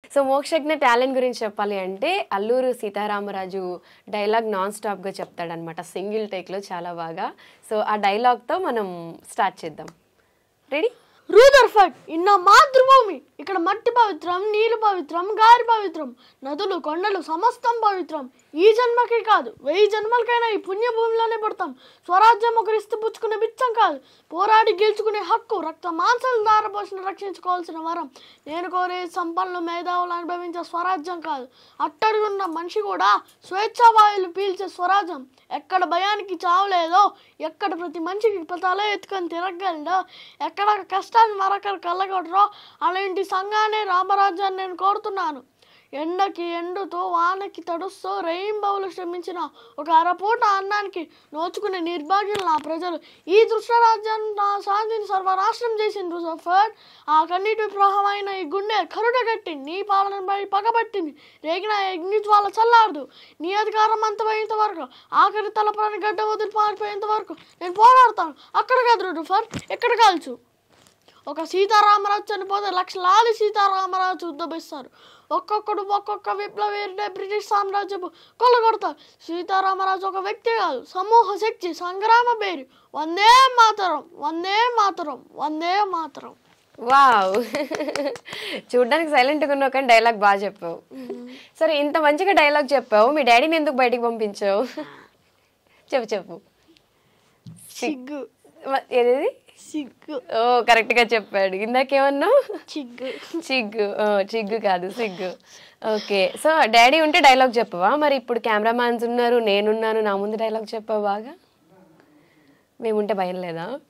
so Mokshagna talent గురించి చెప్పాలి అంటే అల్లూరు సీతారామరాజు డైలాగ్ నాన్ స్టాప్గా చెప్తాడనమాట సింగిల్ టేక్లో చాలా బాగా సో ఆ డైలాగ్తో మనం స్టార్ట్ చేద్దాం రెడీ రూదర్ఫర్డ్ ఇన్న మాతృభూమి ఇక్కడ మట్టి పవిత్రం నీరు పవిత్రం గాలి పవిత్రం నదులు కొండలు సమస్తం పవిత్రం ఈ జన్మకి కాదు వెయ్యి జన్మలకైనా ఈ పుణ్యభూమిలోనే పడతాం స్వరాజ్యం ఒకరిస్తూ పుచ్చుకునే బిచ్చం కాదు పోరాడి గెలుచుకునే హక్కు రక్త మాంసాలు దారపోసిన రక్షించుకోవాల్సిన వరం నేను కోరే సంపన్నులు మేధావులు అనుభవించే స్వరాజ్యం కాదు అట్టడుగున్న మనిషి కూడా స్వేచ్ఛావాయులు పీల్చే స్వరాజ్యం ఎక్కడ భయానికి చావు లేదో ఎక్కడ ప్రతి మనిషికి తల ఎత్తుకొని తిరగలడో ఎక్కడ కష్టాన్ని మరొకరు కళ్ళగొట్టరో అలాంటి సంఘాన్ని రామరాజ్యాన్ని నేను కోరుతున్నాను ఎండకి ఎండుతూ వానకి తడుస్తూ రెయిన్బౌలు శ్రమించిన ఒక అరపూట అన్నానికి నోచుకునే నిర్భాగ్యులు నా ప్రజలు ఈ దృష్టరాజ్యాన్ని నా శాంతిని సర్వనాశనం చేసింది సఫర్ ఆ కన్నీటి ప్రవాహమైన ఈ గుండె కరుడ కట్టి నీ పాలనపై పగబట్టింది రేగిన అగ్ని జ్వాల చల్లారదు నీ అధికారం అంతమయ్యేంత వరకు ఆఖరి తలపని గడ్డ వదిలి పారిపోయేంత వరకు నేను పోరాడతాను అక్కడ కాదు రుఫర్ ఎక్కడ కాల్చు ఒక సీతారామరాజు చనిపోతే లక్షలాది సీతారామరాజు ఉద్దపిస్తారు ఒక్కొక్కడు ఒక్కొక్క విప్లవీరుడే బ్రిటిష్ సామ్రాజ్యపు కొల్లగొడతారు సీతారామరాజు ఒక వ్యక్తి కాదు సమూహ శక్తి సంగ్రామ పేరు వందే మాతరం వందే మాతరం వందే మాతరం వావ్ చూడ్డానికి సైలెంట్గా ఉన్నావు కానీ డైలాగ్ బాగా చెప్పావు సరే ఇంత మంచిగా డైలాగ్ చెప్పావు మీ డాడీని ఎందుకు బయటికి పంపించావు చెప్పు చెప్పు సిగ్గు మ- ఏది సిగ్గు ఓ కరెక్ట్గా చెప్పాడు ఇందాకేమన్నావు చిగ్గు చిగ్గు ఓ, చిగ్గు కాదు సిగ్గు ఓకే సో డాడీ ఉంటే డైలాగ్ చెప్పవా మరి ఇప్పుడు కెమెరామ్యాన్స్ ఉన్నారు నేనున్నాను నా ముందు డైలాగ్ చెప్పావు బాగా మేముంటే భయం లేదా